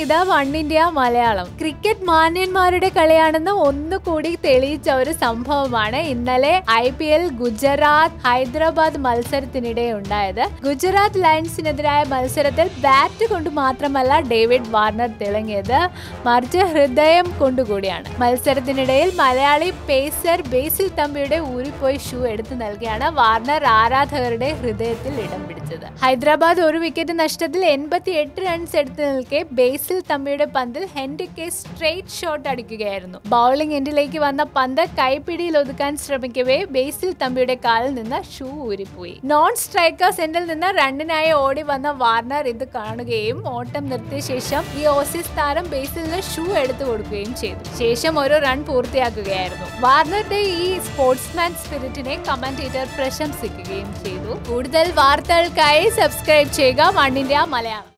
ഇത് One India Malayalam cricket മാന്യന്മാരുടെ കളിയാണെന്ന് ഒന്നുകൂടി തെളിയിച്ച ഒരു സംഭവമാണ് ഇന്നലെ I P L Gujarat Hyderabad മത്സരത്തിനിടെ ഉണ്ടായത് ഗുജറാത്ത് ലയൺസിനെതിരായ മത്സരത്തിൽ ബാറ്റ് കൊണ്ട് മാത്രമല്ല ഡേവിഡ് വാർണർ തിളങ്ങിയത് മറിച്ച് ഹൃദയം കൊണ്ടുകൂടിയാണ് മത്സരത്തിനിടയിൽ മലയാളി പേസർ ബേസിൽ തമ്പിയുടെ ഊരിപ്പോയി ഷൂ എടുത്തു നൽകിയാണ് വാർണർ ആരാധകരുടെ ഹൃദയത്തിൽ ഇടം പിടിച്ചത് ഹൈദരാബാദ് ഒരു വിക്കറ്റ് നഷ്ടത്തിൽ എൺപത്തി എട്ട് റൺസ് എടുത്തു നിൽക്കെ ബേസിൽ തമ്പിയുടെ പന്തിൽ ഹെൻറിക്കെ സ്ട്രെയിറ്റ് ഷോട്ട് അടിക്കുകയായിരുന്നു ബൗളിംഗ് എൻഡിലേക്ക് വന്ന പന്ത് കൈപ്പിടിയിൽ ഒതുക്കാൻ ശ്രമിക്കവേ ബേസിൽ തമ്പിയുടെ കാലിൽ നിന്ന് ഷൂ ഊരിപ്പോയി നോൺ സ്ട്രൈക്കേഴ്സ് എൻഡിൽ നിന്ന് റണ്ണിനായി ഓടി വന്ന വാർണർ ഇത് കാണുകയും ഓട്ടം നിർത്തിയ ശേഷം ഈ ഓസീസ് താരം ബേസിലിന് ഷൂ എടുത്തു കൊടുക്കുകയും ചെയ്തു ശേഷം ഒരു റൺ പൂർത്തിയാക്കുകയായിരുന്നു വാർണറുടെ ഈ സ്പോർട്സ്മാൻ സ്പിരിറ്റിനെ കമന്റേറ്റർ പ്രശംസിക്കുകയും ചെയ്തു കൂടുതൽ വാർത്തകൾക്കായി സബ്സ്ക്രൈബ് ചെയ്യുക വൺ ഇന്ത്യ മലയാളം